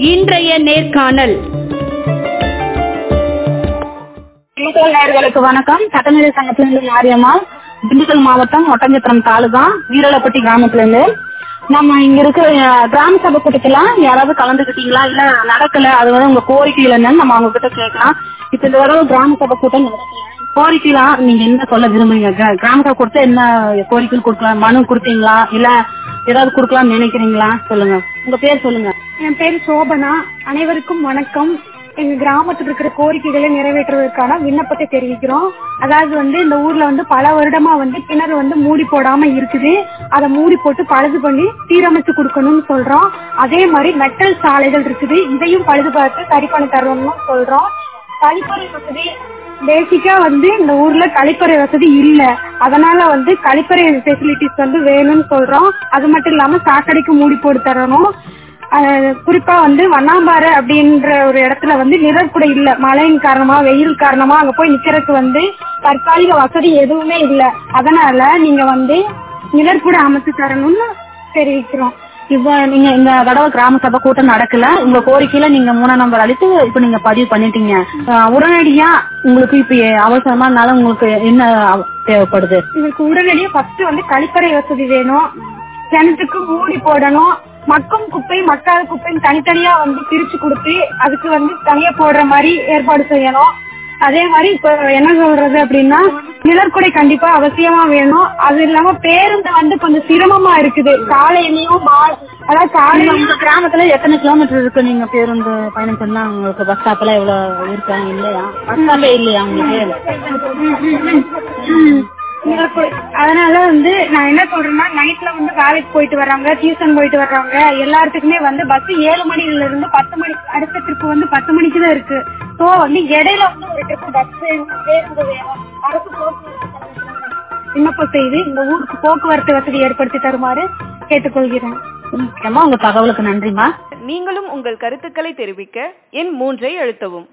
இன்றைய நேர்காணல் திண்டுக்கல் நேயர்களுக்கு வணக்கம் சட்டமேதை சங்கத்திலிருந்து மாரியம்மாள் திண்டுக்கல் மாவட்டம் ஒட்டஞ்சத்திரம் தாலுகா வீரலப்பட்டி கிராமத்துல இருந்து நம்ம இங்க இருக்கிற அஹ், கிராம சபை கூட்டத்தெல்லாம் யாராவது கலந்துக்கிட்டீங்களா இல்ல நடக்கல அது வந்து உங்க கோரிக்கையில என்னன்னு நம்ம அவங்க கிட்ட கேட்கலாம் இப்ப இந்த தடவை கிராம சபை கூட்டம் நடக்கல கோரிக்கைலாம் நீங்க என்ன சொல்ல விரும்புறீங்க கிரா- கிராம சபை கொடுத்தா என்ன கோரிக்கைகள் கொடுக்கலாம் மனு கொடுத்தீங்களா இல்ல ஏதாவது கொடுக்கலாம்னு நினைக்கிறீங்களா சொல்லுங்க உங்க பேர் சொல்லுங்க என் பேர் சோபனா அனைவருக்கும் வணக்கம் எங்க கிராமத்தில் இருக்கிற கோரிக்கைகளை நிறைவேற்றுவதற்கான விண்ணப்பத்தை தெரிவிக்கிறோம் அதாவது வந்து இந்த ஊர்ல வந்து பல வருடமா வந்து கிணறு வந்து மூடி போடாம இருக்குது அதை மூடி போட்டு பழுது பண்ணி சீரமைச்சு கொடுக்கணும்னு சொல்றோம் அதே மாதிரி மெட்டல் சாலைகள் இருக்குது இதையும் பழுது பார்த்து சரி பண்ணி தரணும்னு சொல்றோம் கழிப்பறை வசதி பேசிக்கா வந்து இந்த ஊர்ல கழிப்பறை வசதி இல்ல அதனால வந்து கழிப்பறை ஃபெசிலிட்டிஸ் வந்து வேணும்னு சொல்றோம் அது மட்டும் இல்லாம சாக்கடைக்கு மூடி போட்டு தரணும் அஹ் குறிப்பா வந்து வண்ணாம்பாறை அப்படின்ற ஒரு இடத்துல வந்து நிழற்குடை இல்ல மழையின் காரணமா வெயில் காரணமா அங்க போய் நிக்கிறதுக்கு வந்து தற்காலிக வசதி எதுவுமே இல்ல அதனால நீங்க வந்து நிழற்குடை அமைச்சு தரணும்னு தெரிவிக்கிறோம் இப்ப நீங்க இந்த தடவை கிராம சபை கூட்டம் நடக்கல உங்க கோரிக்கையில நீங்க மூணாம் நம்பர் அளித்து இப்ப நீங்க பதிவு பண்ணிட்டீங்க அஹ் உடனடியா உங்களுக்கு இப்ப அவசரமானால உங்களுக்கு என்ன அவ- தேவைப்படுது இதுக்கு உடனடியா ஃபர்ஸ்ட் வந்து கழிப்பறை வசதி வேணும் கிணத்துக்கு மூடி போடணும் மக்கும் குப்பை மக்காத குப்பைன்னு தனித்தனியா வந்து பிரிச்சு கொடுத்து அதுக்கு வந்து தனியா போடுற மாதிரி ஏற்பாடு செய்யணும் அதே மாதிரி இப்ப என்ன சொல்றது அப்படின்னா நிழற்குடை கண்டிப்பா அவசியமா வேணும் அது இல்லாம பேருந்து வந்து கொஞ்சம் சிரமமா இருக்குது காலையிலயும் மா- அதாவது காலையில உங்க கிராமத்துல எத்தனை கிலோமீட்டர் இருக்கு நீங்க பேருந்து பயணம் பண்ணா உங்களுக்கு பஸ் ஸ்டாப்ல எவ்வளவு இருக்காங்க இல்லையா பஸ் ஸ்டாப்பே இல்லையா உங்களுக்கு நிழற்குடை. அதனால வந்து நான் என்ன சொல்றேன்னா நைட்ல வந்து வேலைக்கு போயிட்டு வர்றாங்க டியூஷன் போயிட்டு வர்றாங்க எல்லாத்துக்குமே வந்து பஸ் ஏழு மணில இருந்து பத்து மணி அடுத்த ட்ரிப் வந்து பத்து மணிக்கு தான் இருக்கு ஸோ வந்து இடையில வந்து ஒரு ட்ரிப் பஸ் வேணும் பேருந்து வேணும் அரசு போக்குவரத்து கழகத்துல விண்ணப்பம் செய்து இந்த ஊருக்கு போக்குவரத்து வசதி ஏற்படுத்தி தருமாறு கேட்டுக்கொள்கிறேன் முக்கியமா உங்க தகவலுக்கு நன்றிமா நீங்களும் உங்கள் கருத்துக்களை தெரிவிக்க எண் மூன்றை அழுத்தவும்